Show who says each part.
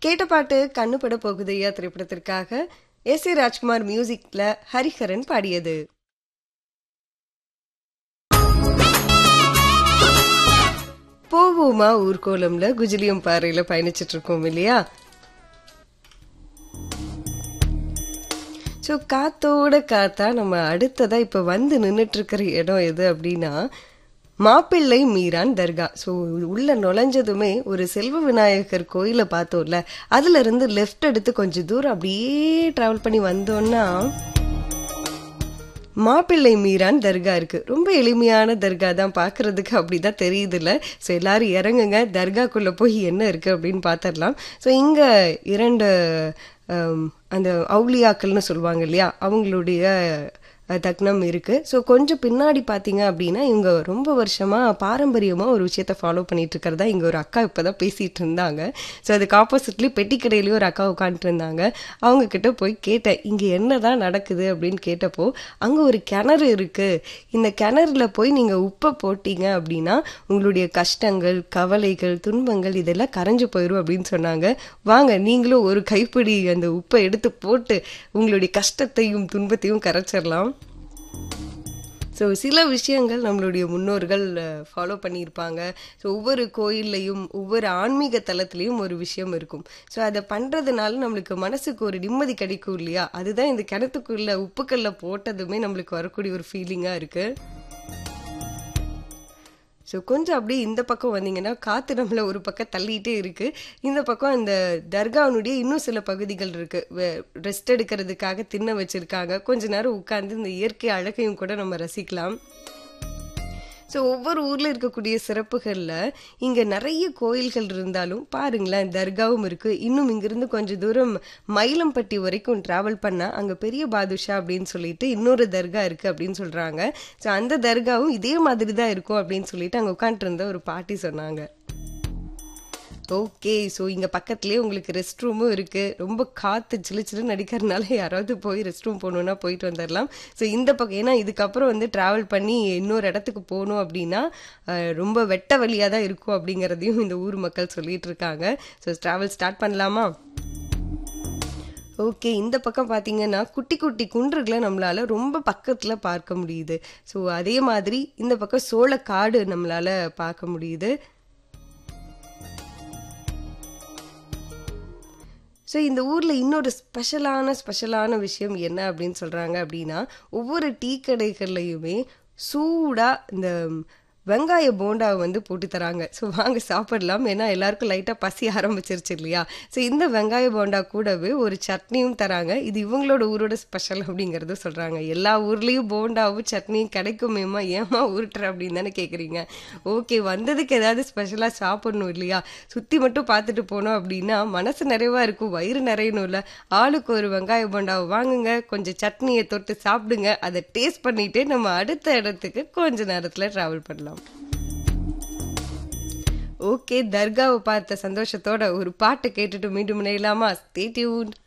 Speaker 1: கேட்ட பாட்டு கண்ணுபட போகுதையா திரைப்படத்திற்காக எஸ் ஏ ராஜ்குமார் மியூசிக்ல ஹரிஹரன் பாடியது போவோமா ஊர்கோலம்ல குஜிலியம் பாறையில பயணிச்சிட்டு இருக்கோம் இல்லையா ஸோ காத்தோட காத்தா நம்ம அடுத்ததா இப்ப வந்து நின்றுட்டு இருக்கிற இடம் எது அப்படின்னா மாப்பிள்ளை மீரான் தர்கா ஸோ உள்ள நுழைஞ்சதுமே ஒரு செல்வ விநாயகர் கோயிலை பார்த்தோம்ல அதுல இருந்து லெஃப்ட் எடுத்து கொஞ்சம் தூரம் அப்படியே டிராவல் பண்ணி வந்தோம்னா மாப்பிள்ளை மீரான் தர்கா இருக்கு ரொம்ப எளிமையான தர்கா தான் பார்க்கறதுக்கு அப்படிதான் தெரியுதுல்ல ஸோ எல்லாரும் இறங்குங்க தர்காக்குள்ள போய் என்ன இருக்கு அப்படின்னு பார்த்துடலாம் ஸோ இங்க இரண்டு ஹம், அந்த அவுலியாக்கள்னு சொல்லுவாங்க இல்லையா அவங்களுடைய அஹ், தக்னம் இருக்கு ஸோ கொஞ்சம் பின்னாடி பார்த்தீங்க அப்படின்னா இவங்க ரொம்ப வருஷமா பாரம்பரியமா ஒரு விஷயத்த ஃபாலோ பண்ணிட்டு இருக்கிறதா இங்க ஒரு அக்கா இப்பதான் பேசிட்டு இருந்தாங்க ஸோ அதுக்கு ஆப்போசிட்லி பெட்டி கடையிலயும் ஒரு அக்கா உட்காந்துட்டு இருந்தாங்க அவங்க கிட்ட போய் கேட்டேன் இங்க என்னதான் நடக்குது அப்படின்னு கேட்டப்போ அங்க ஒரு கிணறு இருக்கு இந்த கிணறுல போய் நீங்க உப்பை போட்டீங்க அப்படின்னா உங்களுடைய கஷ்டங்கள் கவலைகள் துன்பங்கள் இதெல்லாம் கரைஞ்சு போயிடும் அப்படின்னு சொன்னாங்க வாங்க நீங்களும் ஒரு கைப்பிடி அந்த உப்பை எடுத்து போட்டு உங்களுடைய கஷ்டத்தையும் துன்பத்தையும் கரைச்சிடலாம் ஸோ சில விஷயங்கள் நம்மளுடைய முன்னோர்கள் ஃபாலோ பண்ணியிருப்பாங்க ஸோ ஒவ்வொரு கோயில்லையும் ஒவ்வொரு ஆன்மீக தலத்துலேயும் ஒரு விஷயம் இருக்கும் ஸோ அதை பண்ணுறதுனால நம்மளுக்கு மனசுக்கு ஒரு நிம்மதி கிடைக்கும் இல்லையா அதுதான் இந்த கிணத்துக்குள்ள உப்புக்கல்ல போட்டதுமே நம்மளுக்கு வரக்கூடிய ஒரு ஃபீலிங்காக இருக்குது ஸோ கொஞ்சம் அப்படியே இந்த பக்கம் வந்தீங்கன்னா காற்று நம்மளை ஒரு பக்கம் தள்ளிட்டே இருக்கு இந்த பக்கம் அந்த தர்காவினுடைய இன்னும் சில பகுதிகள் இருக்கு ரெஸ்ட் எடுக்கிறதுக்காக தின்ன வச்சிருக்காங்க கொஞ்ச நேரம் உட்கார்ந்து இந்த இயற்கை அழகையும் கூட நம்ம ரசிக்கலாம் ஸோ ஒவ்வொரு ஊர்ல இருக்கக்கூடிய சிறப்புகள்ல இங்க நிறைய கோயில்கள் இருந்தாலும் பாருங்களேன் தர்காவும் இருக்கு இன்னும் இங்கிருந்து கொஞ்சம் தூரம் மயிலம்பட்டி வரைக்கும் டிராவல் பண்ணா அங்க பெரிய பாதுஷா அப்படின்னு சொல்லிட்டு இன்னொரு தர்கா இருக்கு அப்படின்னு சொல்றாங்க ஸோ அந்த தர்காவும் இதே மாதிரி தான் இருக்கும் அப்படின்னு சொல்லிட்டு அங்க உட்காந்துட்டு இருந்த ஒரு பாட்டி சொன்னாங்க ஓகே ஸோ இங்கே பக்கத்துலேயே உங்களுக்கு ரெஸ்ட் ரூமும் இருக்குது ரொம்ப காற்று சிலு சிலுன்னு அடிக்கிறதுனால யாராவது போய் ரெஸ்ட் ரூம் போகணுன்னா போயிட்டு வந்துடலாம் ஸோ இந்த பக்கம் ஏன்னா இதுக்கப்புறம் வந்து ட்ராவல் பண்ணி இன்னொரு இடத்துக்கு போகணும் அப்படின்னா அஹ், ரொம்ப வெட்ட வழியாக தான் இருக்கும் அப்படிங்கிறதையும் இந்த ஊர் மக்கள் சொல்லிட்டு இருக்காங்க ஸோ ட்ராவல் ஸ்டார்ட் பண்ணலாமா ஓகே இந்த பக்கம் பார்த்தீங்கன்னா குட்டி குட்டி குன்றுகளை நம்மளால ரொம்ப பக்கத்தில் பார்க்க முடியுது ஸோ அதே மாதிரி இந்த பக்கம் சோளக்காடு நம்மளால பார்க்க முடியுது ஸோ இந்த ஊரில் இன்னொரு ஸ்பெஷலான ஸ்பெஷலான விஷயம் என்ன அப்படின்னு சொல்கிறாங்க அப்படின்னா ஒவ்வொரு டீ கடைகள்லையுமே சூடாக இந்த வெங்காய போண்டாவை வந்து போட்டு தராங்க ஸோ வாங்க சாப்பிடலாம் ஏன்னா எல்லாருக்கும் லைட்டாக பசி ஆரம்பிச்சிருச்சு இல்லையா ஸோ இந்த வெங்காய போண்டா கூடவே ஒரு சட்னியும் தராங்க இது இவங்களோட ஊரோட ஸ்பெஷல் அப்படிங்கிறது சொல்கிறாங்க எல்லா ஊர்லேயும் போண்டாவும் சட்னியும் கிடைக்குமேமா ஏமா உருட்டுற அப்படின்னு தானே கேட்குறீங்க ஓகே வந்ததுக்கு ஏதாவது ஸ்பெஷலாக சாப்பிடணும் இல்லையா சுற்றி மட்டும் பார்த்துட்டு போனோம் அப்படின்னா மனசு நிறைவாக இருக்கும் வயிறு நிறையணும்ல ஆளுக்கு ஒரு வெங்காய போண்டாவை வாங்குங்க கொஞ்சம் சட்னியை தொட்டு சாப்பிடுங்க அதை டேஸ்ட் பண்ணிட்டு நம்ம அடுத்த இடத்துக்கு கொஞ்ச நேரத்தில் ட்ராவல் பண்ணலாம் ஓகே தர்காவை பார்த்த சந்தோஷத்தோட ஒரு பாட்டு கேட்டுட்டு மீண்டும் இணையலாமா ஸ்டே டியூன்